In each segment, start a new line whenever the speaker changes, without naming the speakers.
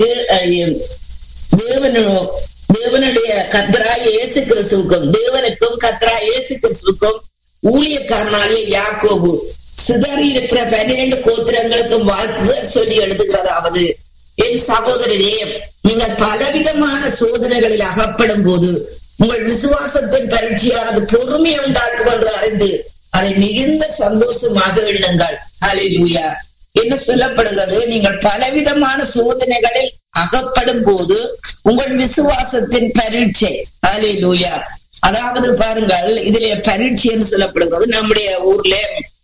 தே- அஹ் தேவனு தேவனுடைய கத்ராய் இயேசு கிறிஸ்துவுக்கும் தேவனுக்கும் கத்ராய் இயேசு கிறிஸ்துவுக்கும் ஊழியக்காரனாகிய யாக்கோபு சிதறி இருக்கிற பன்னிரண்டு கோத்திரங்களுக்கும் வாழ்த்துதல் சொல்லி எழுதுகிறதாவது என் சகோதரரே நீங்கள் பலவிதமான சோதனைகளில் அகப்படும் போது உங்கள் விசுவாசத்தின் பரீட்சையானது பொறுமை உண்டாக்கும் என்று அறிந்து அதை மிகுந்த சந்தோஷமாக எண்ணுங்கள் ஹalleluya என்ன சொல்லப்படுகிறது நீங்கள் பலவிதமான சோதனைகளில் அகப்படும் போது உங்கள் விசுவாசத்தின் பரீட்சை ஹalleluya அதாவது பாருங்கள் இதிலே பரீட்சைன்னு சொல்லப்படுகிறது நம்முடைய ஊர்ல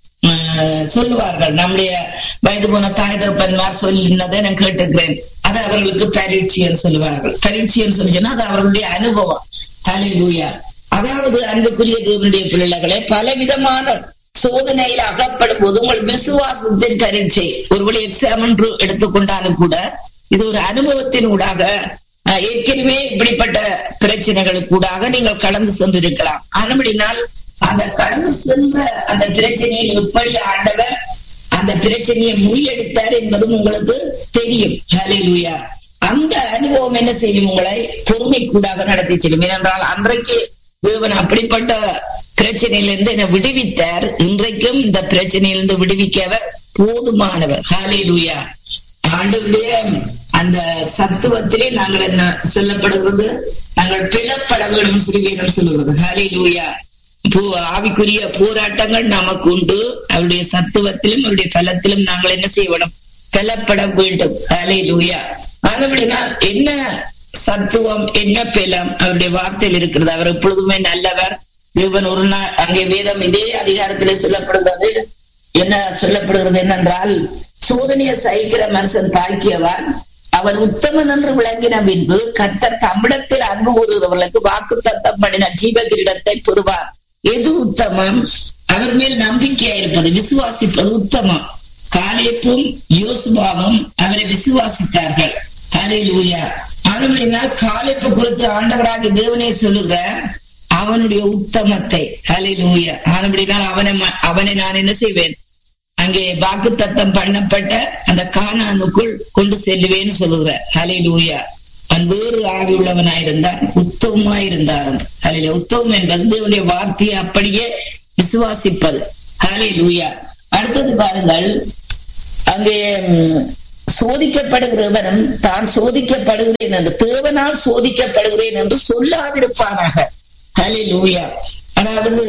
உம், சொல்லுவார்கள் நம்முடைய வயது போன தாய் தகப்பன்மார் சொல்லினதை நான் கேட்டிருக்கிறேன் அது அவர்களுக்கு பரீட்சைன்னு சொல்லுவார்கள் பரீட்சைன்னு சொல்லி சொன்னா அது அவர்களுடைய அனுபவம் ஹalleluya அதாவது அன்புக்குரிய தேவனுடைய பிள்ளைகளே பலவிதமான சோதனையில் அகப்படும் போது உங்கள் விசுவாசத்தின் பரீட்சை ஒருவேளை எக்ஸாம் என்று எடுத்துக்கொண்டாலும் கூட இது ஒரு அனுபவத்தின் ஊடாக அஹ், ஏற்கனவே இப்படிப்பட்ட பிரச்சனைகளுக்கூடாக நீங்கள் கடந்து சென்றிருக்கலாம் ஆனபடினால் அந்த கடந்து சென்ற அந்த பிரச்சனையில் எப்படி ஆண்டவர் அந்த பிரச்சனையை முறியடித்தார் என்பதும் உங்களுக்கு தெரியும் ஹalleluya அந்த அனுபவம் என்ன செய்யும் உங்களை பொறுமை கூடாக நடத்தி செல்லும் ஏனென்றால் அன்றைக்கு தேவன் அப்படிப்பட்ட பிரச்சனையிலிருந்து என்னை விடுவித்தார் இன்றைக்கும் இந்த பிரச்சனையிலிருந்து விடுவிக்க அவர் போதுமானவர் ஹalleluya ஆண்டவருடைய அந்த சத்துவத்திலே நாங்கள் என்ன சொல்லப்படுகிறது நாங்கள் பிளப்பட வேண்டும் சிறுவீரம் சொல்லுகிறது ஹalleluya பூ ஆவிக்குரிய போராட்டங்கள் நமக்கு உண்டு அவருடைய சத்துவத்திலும் அவருடைய பலத்திலும் நாங்கள் என்ன செய்ய வேண்டும் பலப்பட வேண்டும் ஹalleluya ஆனபடினால் என்ன சத்துவம் என்ன பலம் அவருடைய வார்த்தையில் இருக்கிறது அவர் எப்பொழுதுமே நல்லவர் தேவன் ஒரு நாள் அங்கே வேதம் இதே அதிகாரத்திலே சொல்லப்படுகிறது என்ன சொல்லப்படுகிறது என்னென்றால் சோதனையை சகிக்கிற மனுஷன் பாக்கியவான் அவன் உத்தமன் என்று விளங்கின பின்பு கர்த்தர் தம்மிடத்தில் அன்பு கூறுகிறவர்களுக்கு வாக்கு தத்தம் பண்ணின ஜீவ கிரீடத்தை பெறுவார் எது உத்தமம் அவர் மேல் நம்பிக்கையா இருப்பது விசுவாசிப்பது உத்தமம் காலேப்பும் யோசுபாவும் அவரை விசுவாசித்தார்கள் ஹalleluya ஆனபடினால் காலேப்பு குறித்து ஆண்டவராக தேவனே சொல்லுகிற அவனுடைய உத்தமத்தை ஹalleluya ஆனபடினால் அவனை ம- அவனை நான் என்ன செய்வேன் அங்கே வாக்கு தத்தம் பண்ணப்பட்ட அந்த கானானுக்குள் கொண்டு செல்லுவேன்னு சொல்லுகிற ஹalleluya அவன் வேறு ஆவி உள்ளவனாயிருந்தான் உத்தமமாயிருந்தான் ஹalleluya உத்தமம் என்பது தேவனுடைய வார்த்தையை அப்படியே விசுவாசிப்பது ஹalleluya அடுத்தது பாருங்கள் அங்கே ம், சோதிக்கப்படுகிறவனும் தான் சோதிக்கப்படுகிறேன் என்று தேவனால் சோதிக்கப்படுகிறேன் என்று சொல்லாதிருப்பானாக ஹalleluya அதாவது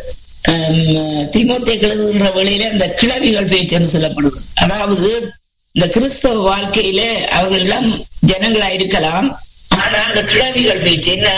திமுத்தை எழுதுகின்ற வேளையில அந்த கிளவிகள் பேச்சுன்னு சொல்லப்படுது அதாவது இந்த கிறிஸ்தவ வாழ்க்கையில அவர்கள் எல்லாம் ஜனங்களா இருக்கலாம் ஆனா அந்த கிளவிகள் பேச்சு என்ன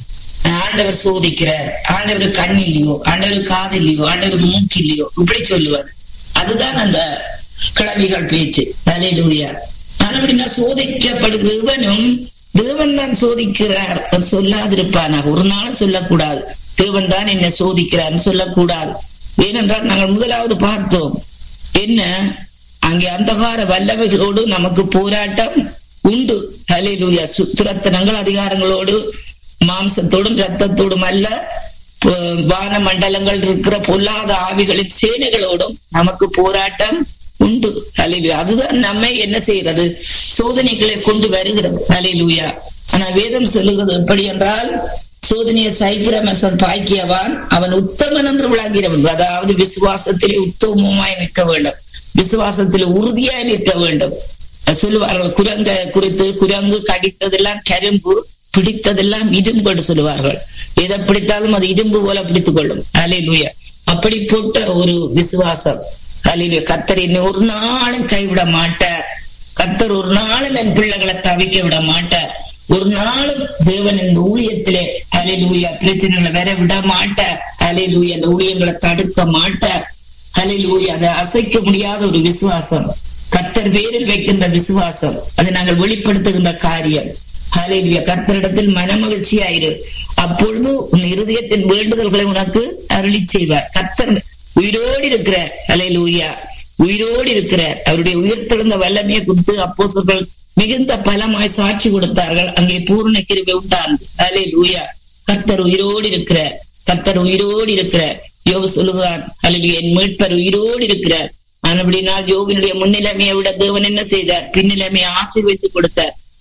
ஆண்டவர் சோதிக்கிறார் ஆண்டவர் கண் இல்லையோ ஆண்டவர் காது இல்லையோ ஆண்டவர் மூக்கு இல்லையோ இப்படி சொல்லுவது அதுதான் அந்த கிளவிகள் பேச்சு தலையிலூயா ஆனபடினா சோதிக்கப்படுகிற இவனும் தேவன் தான் சோதிக்கிறார் என்று சொல்லாதிருப்பானாக ஒரு நாளும் சொல்லக்கூடாது தேவன் தான் என்னை சோதிக்கிறார் சொல்லக்கூடாது ஏனென்றால் நாங்கள் முதலாவது பார்த்தோம் என்ன அங்கே அந்தகார வல்லவைகளோடு நமக்கு போராட்டம் உண்டு ஹalleluya துரத்தனங்கள் அதிகாரங்களோடு மாம்சத்தோடும் ரத்தத்தோடும் அல்ல ப- வான மண்டலங்கள் இருக்கிற பொல்லாத ஆவிகளின் சேனைகளோடும் நமக்கு போராட்டம் உண்டு ஹalleluya அதுதான் நம்மை என்ன செய்கிறது சோதனைகளை கொண்டு வருகிறது ஹalleluya ஆனா வேதம் சொல்லுகிறது எப்படி என்றால் சோதனையை சைக்கிற மனுஷன் பாக்கியவான் அவன் உத்தமன் என்று விளங்கிறவன் அதாவது விசுவாசத்திலே உத்தமமாய் நிற்க வேண்டும் விசுவாசத்தில் உறுதியாய் நிற்க வேண்டும் சொல்லுவார்கள் குரங்க குறித்து குரங்கு கடித்ததெல்லாம் கரும்பு பிடித்ததெல்லாம் இரும்பு என்று சொல்லுவார்கள் எதை பிடித்தாலும் அது இரும்பு போல பிடித்துக் கொள்ளும் அலையிலுய அப்படி போட்ட ஒரு விசுவாசம் அலையிலுய கத்தர் என்னை ஒரு நாளும் கைவிட மாட்டார் கத்தர் ஒரு நாளும் என் பிள்ளைகளை தவிக்க விட மாட்டார் ஒரு நாளும் தேவன் இந்த ஊழியத்திலே அலையிலூயா பிரச்சனைகளை வர விட மாட்டார் அலையிலூயா அந்த ஊழியங்களை தடுக்க மாட்டார் அலையிலூயா அதை அசைக்க முடியாத ஒரு விசுவாசம் கத்தர் பேரில் வைக்கின்ற விசுவாசம் அதை நாங்கள் வெளிப்படுத்துகின்ற காரியம் ஹalleluya கர்த்தரிடத்தில் மனமகிழ்ச்சியாயிரு அப்பொழுது உன் இருதயத்தின் வேண்டுதல்களை உனக்கு அருளி செய்வார் கர்த்தர் உயிரோடு இருக்கிற ஹalleluya உயிரோடு இருக்கிற அவருடைய உயிர்த்தெழுந்த வல்லமையை குறித்து அப்போஸ்தலர்கள் மிகுந்த பலமாய் சாட்சி கொடுத்தார்கள் அங்கே பூர்ண கிருபை உண்டானது ஹalleluya கர்த்தர் உயிரோடு இருக்கிற கர்த்தர் உயிரோடு இருக்கிற யோகு சொல்லுகிறான் ஹalleluya என் மீட்பர் உயிரோடு இருக்கிறார் ஆனபடினால் யோகினுடைய முன்னிலைமையை விட தேவன் என்ன செய்தார் பின்னிலைமையை ஆசீர்வதித்து கொடுத்தார்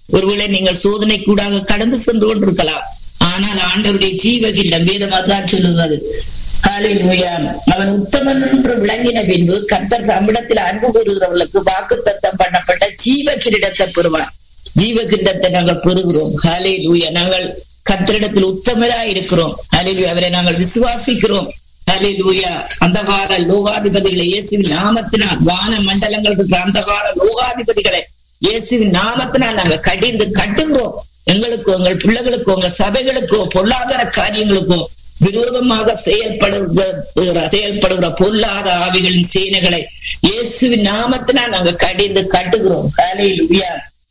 ஒருவேளை நீங்கள் சோதனை கூடாக கடந்து சென்று கொண்டிருக்கலாம் ஆனால் ஆண்டவருடைய ஜீவகிண்டம் வேதம் அதான் சொல்லுகிறது ஹalleluya அவன் உத்தமன் என்று விளங்கின பின்பு கர்த்தர் தம்மிடத்தில் அன்பு கூறுகிறவர்களுக்கு வாக்கு தத்தம் பண்ணப்பட்ட ஜீவ கிரீடத்தை பெறுவார் ஜீவ கிரீடத்தை நாங்கள் பெறுகிறோம் ஹalleluya நாங்கள் கர்த்தரிடத்தில் உத்தமராய் இருக்கிறோம் ஹalleluya அவரை நாங்கள் விசுவாசிக்கிறோம் ஹalleluya அந்தகார லோகாதிபதிகளை இயேசுவின் நாமத்தினால் வான மண்டலங்கள் இருக்கிற அந்தகார லோகாதிபதிகளை இயேசுவின் நாமத்தினால் நாங்க கடிந்து கட்டுகிறோம் எங்களுக்கோ எங்கள் பிள்ளைகளுக்கோ உங்கள் சபைகளுக்கோ பொருளாதார காரியங்களுக்கோ விரோதமாக செயல்படுகிற செயல்படுகிற பொல்லாத ஆவிகளின் சேனைகளை இயேசுவின் நாமத்தினால் நாங்க கடிந்து கட்டுகிறோம் ஹalleluya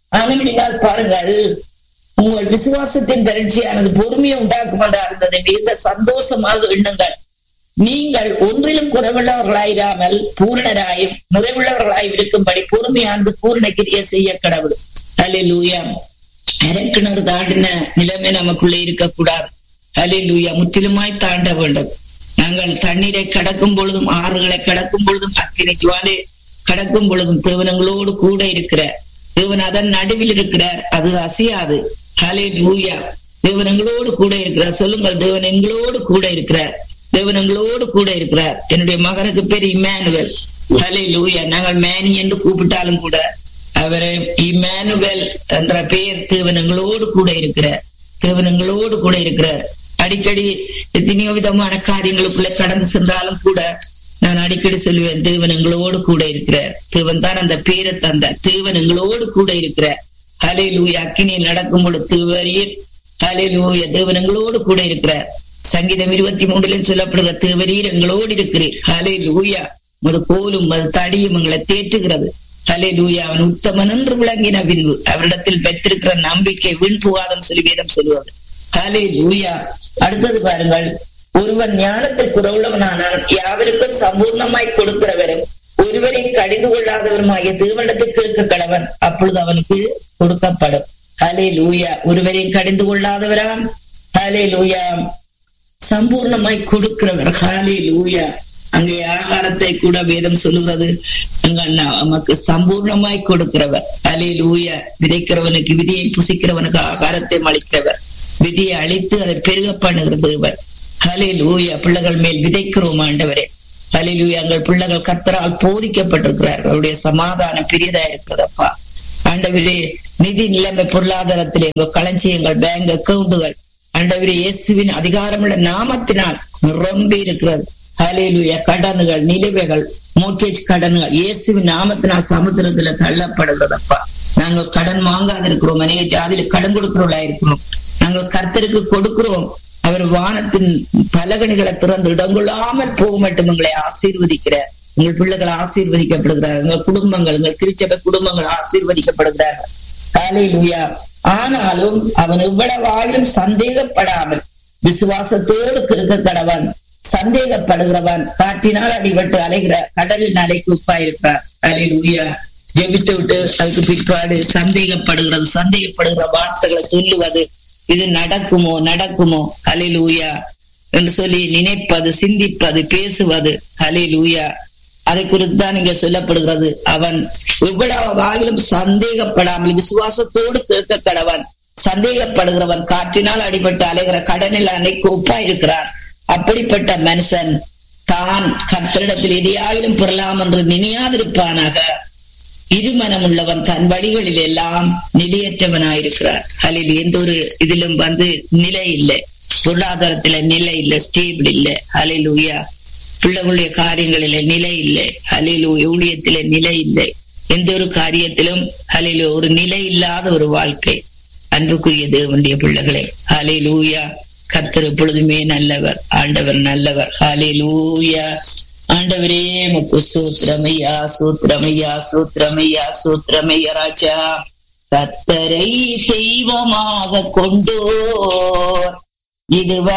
ஆனால் பாருங்கள் உங்கள் விசுவாசத்தின் தளர்ச்சியானது பொறுமையை உண்டாக்கும் என்று இருந்ததை மிகுந்த சந்தோஷமாக எண்ணுங்கள் நீங்கள் ஒன்றிலும் குறைவுள்ளவர்களாயிராமல் பூரணராயும் நிறைவுள்ளவர்களாய் இருக்கும்படி பொறுமையானது பூர்ண கிரிய செய்ய கடவுள் ஹalleluya அரக்கிணறு தாண்டின நிலைமை நமக்குள்ளே இருக்கக்கூடாது ஹalleluya முற்றிலுமாய் தாண்ட வேண்டும் நாங்கள் தண்ணீரை கடக்கும் பொழுதும் ஆறுகளை கடக்கும் பொழுதும் அக்கினி ஜுவாலை கடக்கும் பொழுதும் தேவனங்களோடு கூட இருக்கிறார் தேவன் அதன் நடுவில் இருக்கிறார் அது அசையாது ஹலே லூயா தேவன் எங்களோடு கூட இருக்கிறார் சொல்லுங்கள் தேவன் எங்களோடு கூட இருக்கிறார் தேவன் எங்களோடு கூட இருக்கிறார் என்னுடைய மகனுக்கு பேர் இம்மானுவல் ஹலே லூயா நாங்கள் மேனி என்று கூப்பிட்டாலும் கூட அவரை இம்மானுவல் என்ற பெயர் தேவன் எங்களோடு கூட இருக்கிறார் தேவன் எங்களோடு கூட இருக்கிறார் அடிக்கடி எத்தனையோ விதமான காரியங்களுக்குள்ள கடந்து சென்றாலும் கூட நான் அடிக்கடி சொல்லுவேன் தேவன் எங்களோடு கூட இருக்கிறார் தேவன் தான் அந்த பேரை தந்த தேவன் எங்களோடு கூட இருக்கிறார் ஹலே லூயா அக்கினியில் நடக்கும் பொழுது தேவரீர் ஹலே லூயா தேவன் எங்களோடு கூட இருக்கிறார் சங்கீதம் இருபத்தி மூன்றிலும் சொல்லப்படுகிற தேவரீர் எங்களோடு இருக்கிறீர் ஹலே லூயா ஒரு கோலும் ஒரு தடியும் எங்களை தேற்றுகிறது ஹலே லூயா அவன் உத்தமன் என்று விளங்கின பின்பு அவரிடத்தில் பெற்றிருக்கிற நம்பிக்கை வீண் புகாதம் சொல்லி வேதம் சொல்லுவது ஹலே லூயா அடுத்தது பாருங்கள் ஒருவன் ஞானத்தில் குறவுள்ளவனானால் யாவருக்கும் சம்பூர்ணமாய் கொடுக்கிறவரும் ஒருவரையும் கடிந்து கொள்ளாதவருமாகிய தேவனிடத்தில் கேட்க கடவன் அப்பொழுது அவனுக்கு கொடுக்கப்படும் ஹலே லூயா ஒருவரையும் கடிந்து கொள்ளாதவராம் ஹலே லூயா சம்பூர்ணமாய் கொடுக்கிறவர் ஹாலே லூயா அங்கே ஆகாரத்தை கூட வேதம் சொல்லுகிறது நமக்கு சம்பூர்ணமாய் கொடுக்கிறவர் அலே லூயா விதைக்கிறவனுக்கு விதியை புசிக்கிறவனுக்கு ஆகாரத்தை அளிக்கிறவர் விதியை அழித்து அதை பெருக பண்ணுகிற தேவர் ஹலே லூயா பிள்ளைகள் மேல் விதைக்கிறோம் ஆண்டவரே ஹலே லூயா எங்கள் பிள்ளைகள் கத்தரால் போதிக்கப்பட்டிருக்கிறார்கள் அவருடைய சமாதானம் பெரியதா இருக்கிறதப்பா ஆண்டவரே நிதி நிலைமை பொருளாதாரத்திலே எங்கள் களஞ்சியங்கள் பேங்க் அக்கவுண்டுகள் ஆண்டவரே இயேசுவின் அதிகாரமுள்ள நாமத்தினால் நிரம்பி இருக்கிறது ஹலேலுயா கடன்கள் நிலுவைகள் மோர்கேஜ் கடன்கள் இயேசுவின் நாமத்தினால் சமுத்திரத்துல தள்ளப்படுகிறதப்பா நாங்கள் கடன் வாங்காது இருக்கிறோம் அநேக ஜாதியில கடன் கொடுக்கிறவளா இருக்கிறோம் நாங்கள் கர்த்தருக்கு கொடுக்கிறோம் அவர் வானத்தின் பலகணிகளை திறந்து இடங்கொள்ளாமல் போக மட்டும் எங்களை ஆசீர்வதிக்கிறார் உங்கள் பிள்ளைகள் ஆசீர்வதிக்கப்படுகிறார் உங்கள் குடும்பங்கள் உங்கள் திருச்சபை குடும்பங்கள் ஆசீர்வதிக்கப்படுகிறார்கள் ஹalleluya ஆனாலும் அவன் எவ்வளவாயிலும் சந்தேகப்படாமல் விசுவாசத்தோடு இருக்க கடவன் சந்தேகப்படுகிறவன் காற்றினால் அடிபட்டு அலைகிற கடலில் அலைக்கு உப்பாயிருக்கிறார் ஹalleluya ஜெபித்து விட்டு அதுக்கு பிற்பாடு சந்தேகப்படுகிறது சந்தேகப்படுகிற வார்த்தைகளை சொல்லுவது இது நடக்குமோ நடக்குமோ ஹalleluya என்று சொல்லி நினைப்பது சிந்திப்பது பேசுவது ஹalleluya அதை குறித்து தான் இங்க சொல்லப்படுகிறது அவன் எவ்வளவு வாயிலும் சந்தேகப்படாமல் விசுவாசத்தோடு கேட்க கடவன் சந்தேகப்படுகிறவன் காற்றினால் அடிபட்டு அலைகிற கடனில் அன்னைக்கு ஒப்பா இருக்கிறான் அப்படிப்பட்ட மனுஷன் தான் கர்த்தரிடத்தில் எதையாயிலும் பெறலாம் என்று நினையாதிருப்பானாக இருமனம் உள்ளவன் தன் வழிகளில் எல்லாம் நிலையற்றவனாயிருக்கிறான் அதில் எந்த ஒரு இதிலும் வந்து நிலை இல்லை பொருளாதாரத்துல நிலை இல்லை ஸ்டேபிள் இல்லை அலையிலூயா பிள்ளைகளுடைய காரியங்களில நிலை இல்லை அலையிலு ஊழியத்தில நிலை இல்லை எந்த ஒரு காரியத்திலும் அலையில ஒரு நிலை இல்லாத ஒரு வாழ்க்கை அன்புக்குரிய தேவனுடைய பிள்ளைகளே ஹலே லூயா கத்தர் எப்பொழுதுமே நல்லவர் ஆண்டவர் நல்லவர் ஹலே லூயா ஆண்டவரே முக்கு சூத்திரமையா சூத்திரமையா சூத்திரமையா சூத்திரமையா ராஜா கத்தரை தெய்வமாக கொண்டோர் இதுவரை